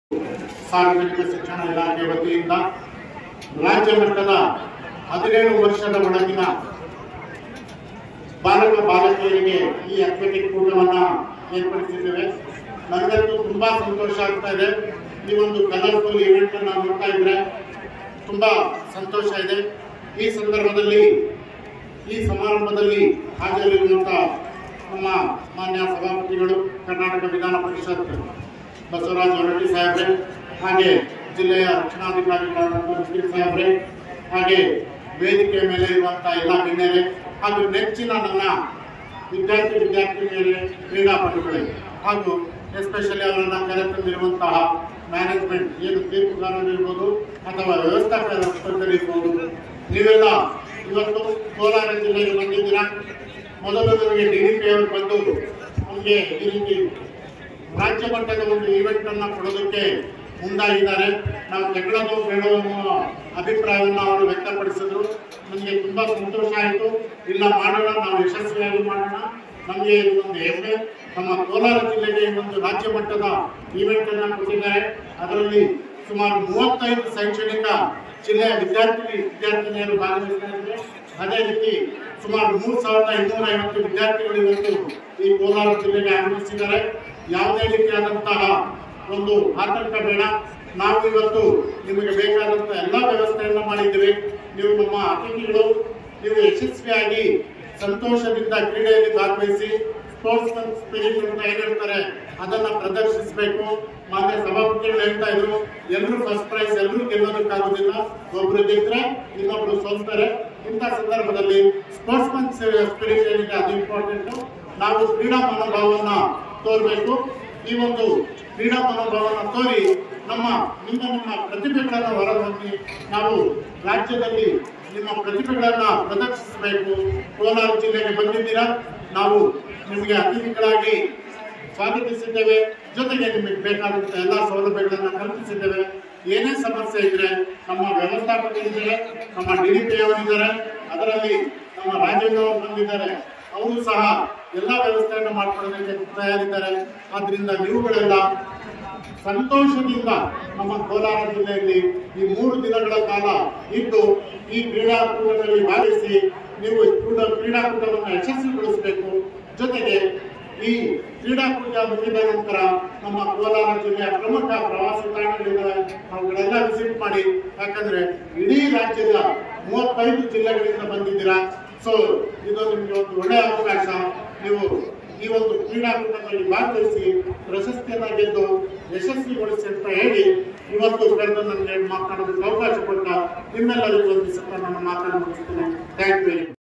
ಸಾರ್ವಜನಿಕ ಶಿಕ್ಷಣ ಇಲಾಖೆ ವತಿಯಿಂದ ರಾಜ್ಯ ಮಟ್ಟದ ಹದಿನೇಳು ವರ್ಷದ ಒಳಗಿನ ಬಾಲಕ ಬಾಲಕಿಯರಿಗೆ ಈ ಅಥ್ಲೆಟಿಕ್ ಕೂಟವನ್ನ ಏರ್ಪಡಿಸಿದ್ದೇವೆ ನನಗಂತೂ ತುಂಬಾ ಸಂತೋಷ ಆಗ್ತಾ ಇದೆ ಈ ಒಂದು ಕಲರ್ಫುಲ್ ಇವೆಂಟ್ ಅನ್ನ ನೋಡ್ತಾ ಇದ್ರೆ ತುಂಬಾ ಸಂತೋಷ ಇದೆ ಈ ಸಂದರ್ಭದಲ್ಲಿ ಈ ಸಮಾರಂಭದಲ್ಲಿ ಹಾಜರಿರುವಂತ ನಮ್ಮ ಮಾನ್ಯ ಸಭಾಪತಿಗಳು ಕರ್ನಾಟಕ ವಿಧಾನ ಪರಿಷತ್ ಬಸವರಾಜ ಹೊರಟ್ಟಿ ಸಾಹೇಬ್ರೆ ಹಾಗೆ ಜಿಲ್ಲೆಯ ರಕ್ಷಣಾಧಿಕಾರಿಗಳಾದಂಥ ಮುಸ್ಲಿಂ ಸಾಹೇಬ್ರೆ ಹಾಗೆ ವೇದಿಕೆ ಮೇಲೆ ಇರುವಂತಹ ಎಲ್ಲ ಗಣ್ಯರೇ ಹಾಗೂ ನೆಚ್ಚಿನ ನನ್ನ ವಿದ್ಯಾರ್ಥಿ ವಿದ್ಯಾರ್ಥಿನಿಯರೇ ಕ್ರೀಡಾಪಟುಗಳೇ ಹಾಗೂ ಎಸ್ಪೆಷಲಿ ಅವರನ್ನ ಕರೆತಂದಿರುವಂತಹ ಮ್ಯಾನೇಜ್ಮೆಂಟ್ ಏನು ತೀರ್ಪುಗಾರರಿರ್ಬೋದು ಅಥವಾ ವ್ಯವಸ್ಥಾಪಕರಿರ್ಬೋದು ನೀವೆಲ್ಲ ಇವತ್ತು ಕೋಲಾರ ಜಿಲ್ಲೆಗೆ ಬಂದಿದ್ದೀರಾ ಮೊದಲು ನನಗೆ ಡಿ ಡಿ ಪಿ ಅವರು ಬಂದು ನಮಗೆ ಈ ರೀತಿ ರಾಜ್ಯ ಮಟ್ಟದ ಒಂದು ಈವೆಂಟ್ ಅನ್ನ ಕೊಡೋದಕ್ಕೆ ಮುಂದಾಗಿದ್ದಾರೆ ನಾವು ತೆಗಳೋದು ಬೇಡೋ ಅನ್ನೋ ಅಭಿಪ್ರಾಯವನ್ನು ಅವರು ವ್ಯಕ್ತಪಡಿಸಿದ್ರು ನನಗೆ ತುಂಬಾ ಸಂತೋಷ ಆಯಿತು ಇಲ್ಲ ಮಾಡೋಣ ನಾವು ಯಶಸ್ವಿಯಾಗಿ ಮಾಡೋಣ ನಮಗೆ ಇದು ಒಂದು ಹೆಮ್ಮೆ ನಮ್ಮ ಕೋಲಾರ ಜಿಲ್ಲೆಗೆ ಈ ಒಂದು ರಾಜ್ಯ ಮಟ್ಟದ ಈವೆಂಟ್ ಅನ್ನ ಕೊಟ್ಟಿದ್ದಾರೆ ಅದರಲ್ಲಿ ಸುಮಾರು ಮೂವತ್ತೈದು ಶೈಕ್ಷಣಿಕ ಜಿಲ್ಲೆಯ ವಿದ್ಯಾರ್ಥಿ ವಿದ್ಯಾರ್ಥಿನಿಯರು ಭಾಗವಹಿಸಿದ್ದಾರೆ ಅದೇ ರೀತಿ ಸುಮಾರು ಮೂರು ಸಾವಿರದ ಇನ್ನೂರ ಐವತ್ತು ವಿದ್ಯಾರ್ಥಿಗಳು ಇವತ್ತು ಈ ಕೋಲಾರ ಜಿಲ್ಲೆಗೆ ಆಗಮಿಸಿದ್ದಾರೆ ಯಾವುದೇ ರೀತಿಯಾದಂತಹ ಒಂದು ಆತಂಕ ಬೇಡ ನಾವು ಇವತ್ತು ನಿಮಗೆ ಬೇಕಾದಂತಹ ಎಲ್ಲ ವ್ಯವಸ್ಥೆಯನ್ನ ಮಾಡಿದ್ದೀವಿ ನೀವು ನಮ್ಮ ಅತಿಥಿಗಳು ನೀವು ಯಶಸ್ವಿಯಾಗಿ ಸಂತೋಷದಿಂದ ಕ್ರೀಡೆಯಲ್ಲಿ ಭಾಗವಹಿಸಿ ಸ್ಪೋರ್ಟ್ಸ್ ಸ್ಪಿರಿಟ್ ಅಂತ ಏನ್ ಹೇಳ್ತಾರೆ ಅದನ್ನ ಪ್ರದರ್ಶಿಸಬೇಕು ಮಾನ್ಯ ಸಭಾಪತಿಗಳು ಹೇಳ್ತಾ ಇದ್ರು ಎಲ್ಲರೂ ಫಸ್ಟ್ ಪ್ರೈಸ್ ಎಲ್ಲರೂ ಗೆಲ್ಲೋದಕ್ಕಾಗೋದಿಲ್ಲ ಒಬ್ರು ಗೆದ್ರೆ ಇನ್ನೊಬ್ರು ಸೋಲ್ತಾರೆ ಇಂಥ ಸಂದರ್ಭದಲ್ಲಿ ಸ್ಪೋರ್ಟ್ಸ್ ಮನ್ ಸ್ಪಿರಿಟ್ ಏನಿದೆ ಅದು ಇಂಪಾರ್ಟೆಂಟ್ ನಾವು ಕ್ರೀಡಾ ಮನೋಭಾವವನ್ನ ತೋರ್ಬೇಕು ಈ ಒಂದು ಕ್ರೀಡಾ ಮನೋಭಾವನ ತೋರಿ ನಮ್ಮ ನಿಮ್ಮ ನಿಮ್ಮ ಪ್ರತಿಭೆಗಳನ್ನು ಹೊರಹೊಮ್ಮಿ ನಾವು ರಾಜ್ಯದಲ್ಲಿ ನಿಮ್ಮ ಪ್ರತಿಭೆಗಳನ್ನ ಪ್ರದರ್ಶಿಸಬೇಕು ಕೋಲಾರ ಜಿಲ್ಲೆಗೆ ಬಂದಿದ್ದೀರಾ ನಾವು ನಿಮಗೆ ಅತಿಥಿಗಳಾಗಿ ಸ್ವಾಗತಿಸಿದ್ದೇವೆ ಜೊತೆಗೆ ನಿಮಗೆ ಬೇಕಾದಂತ ಎಲ್ಲ ಸೌಲಭ್ಯಗಳನ್ನ ಕಲ್ಪಿಸಿದ್ದೇವೆ ಏನೇ ಸಮಸ್ಯೆ ಇದ್ರೆ ನಮ್ಮ ವ್ಯವಸ್ಥಾಪಕರಿದ್ದಾರೆ ನಮ್ಮ ಡಿ ಡಿ ಪಿ ಅವರಿದ್ದಾರೆ ಅದರಲ್ಲಿ ನಮ್ಮ ರಾಜೇಂದ್ರ ಅವರು ಬಂದಿದ್ದಾರೆ ಅವರು ಸಹ ಎಲ್ಲ ವ್ಯವಸ್ಥೆಯನ್ನು ಮಾಡ್ಕೊಳ್ಳೋದಕ್ಕೆ ತಯಾರಿದ್ದಾರೆ ಆದ್ರಿಂದ ನೀವುಗಳೆಲ್ಲ ಸಂತೋಷದಿಂದ ನಮ್ಮ ಕೋಲಾರ ಜಿಲ್ಲೆಯಲ್ಲಿ ಈ ಮೂರು ದಿನಗಳ ಕಾಲ ಇದ್ದು ಈ ಕ್ರೀಡಾಕೂಟದಲ್ಲಿ ಭಾಗವಹಿಸಿ ನೀವು ಕೂಡ ಕ್ರೀಡಾಕೂಟವನ್ನು ಯಶಸ್ವಿಗೊಳಿಸಬೇಕು ಜೊತೆಗೆ ಈ ಕ್ರೀಡಾಕೂಟ ಮುಗಿದ ನಂತರ ನಮ್ಮ ಕೋಲಾರ ಜಿಲ್ಲೆಯ ಪ್ರಮುಖ ಪ್ರವಾಸಿ ತಾಣಗಳಿದ್ದಾವೆ ಅವುಗಳೆಲ್ಲ ವಿಸಿಟ್ ಮಾಡಿ ಯಾಕಂದ್ರೆ ಇಡೀ ರಾಜ್ಯದ ಮೂವತ್ತೈದು ಜಿಲ್ಲೆಗಳಿಂದ ಬಂದಿದ್ದೀರಾ ಸೊ ಇದು ನಿಮಗೆ ಒಂದು ಒಳ್ಳೆಯ ಅವಕಾಶ ನೀವು ಈ ಒಂದು ಕ್ರೀಡಾಕೂಟದಲ್ಲಿ ಭಾಗವಹಿಸಿ ಪ್ರಶಸ್ತಿಯನ್ನ ಗೆದ್ದು ಯಶಸ್ವಿಗೊಳಿಸಿ ಅಂತ ಹೇಳಿ ಇವತ್ತು ಕರೆದು ನನಗೆ ಮಾತನಾಡೋದಕ್ಕೆ ಅವಕಾಶ ಕೊಟ್ಟ ನಿಮ್ಮೆಲ್ಲರಿಗೂ ಒಂದು ನನ್ನ ಮಾತನ್ನು ಮುಗಿಸ್ತೇನೆ ಥ್ಯಾಂಕ್ ಯು